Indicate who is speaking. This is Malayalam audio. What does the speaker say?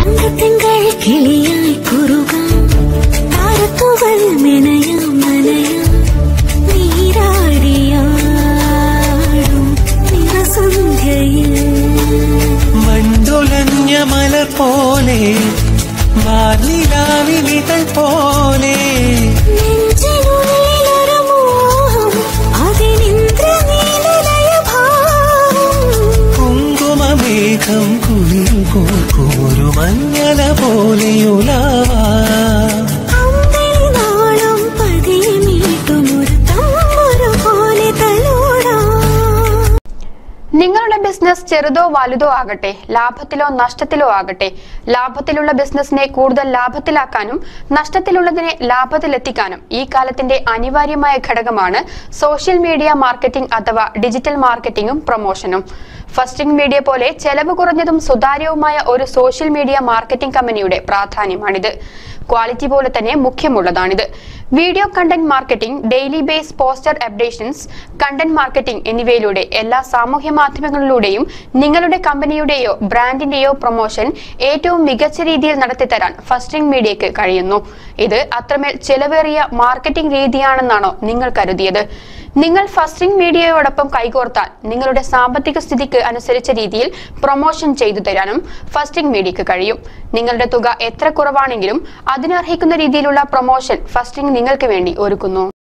Speaker 1: തങ്കത്തിങ്കൾ കിളിയായി കുറുകാം താരത്തുകൾ മെനയാം നനയാം നീരാടിയാടും നിറസന്ധ്യയിൽ
Speaker 2: മണ്ടുലഞ്ഞ മലർ പോലെ വാർനിലാവിലിതൾ പോലെ
Speaker 1: നെഞ്ചിനുള്ളിലൊരു മോഹം അതിനിന്ദ്രനീലലയഭാവം
Speaker 2: കുങ്കുമമേഘം കുളിർ കോർക്കൊരു മഞ്ഞല പോലെയുലാവാ
Speaker 1: അമ്പലി നാളം പതിയെ മീട്ടുമൊരു തമ്മൊരു പോലെ തലോടാം
Speaker 3: നിങ്ങളുടെ ബിസിനസ് ചെറുതോ വലുതോ ആകട്ടെ ലാഭത്തിലോ നഷ്ടത്തിലോ ആകട്ടെ ലാഭത്തിലുള്ള ബിസിനസിനെ കൂടുതൽ ലാഭത്തിലാക്കാനും നഷ്ടത്തിലുള്ളതിനെ ലാഭത്തിലെത്തിക്കാനും ഈ കാലത്തിന്റെ അനിവാര്യമായ ഘടകമാണ് സോഷ്യൽ മീഡിയ മാർക്കറ്റിംഗ് അഥവാ ഡിജിറ്റൽ മാർക്കറ്റിംഗും പ്രൊമോഷനും ഫസ്റ്റിംഗ് മീഡിയ പോലെ ചെലവ് കുറഞ്ഞതും സുതാര്യവുമായ ഒരു സോഷ്യൽ മീഡിയ മാർക്കറ്റിംഗ് കമ്പനിയുടെ പ്രാധാന്യമാണിത് ക്വാളിറ്റി പോലെ തന്നെ മുഖ്യമുള്ളതാണിത് video content marketing daily base poster updations content marketing എന്നിവയിലൂടെ എല്ലാ സാമൂഹ്യ മാധ്യമങ്ങളിലൂടെയും നിങ്ങളുടെ കമ്പനിയുടെയോ ബ്രാൻഡിന്റെയോ പ്രൊമോഷൻ ഏറ്റവും മികച്ച രീതിയിൽ നടത്തിത്തരാൻ ഫസ്റ്റിംഗ് മീഡിയയ്ക്ക് കഴിയുന്നു ഇത് അത്രമേൽ ചെലവേറിയ മാർക്കറ്റിംഗ് രീതിയാണെന്നാണോ നിങ്ങൾ കരുതിയത് നിങ്ങൾ ഫസ്റ്റിംഗ് മീഡിയയോടൊപ്പം കൈകോർത്താൽ നിങ്ങളുടെ സാമ്പത്തിക സ്ഥിതിക്ക് അനുസരിച്ച രീതിയിൽ പ്രൊമോഷൻ ചെയ്തു തരാനും ഫസ്റ്റിംഗ് മീഡിയയ്ക്ക് കഴിയും നിങ്ങളുടെ തുക എത്ര കുറവാണെങ്കിലും അതിനർഹിക്കുന്ന രീതിയിലുള്ള പ്രൊമോഷൻ ഫസ്റ്റിംഗ് നിങ്ങൾക്ക് വേണ്ടി ഒരുക്കുന്നു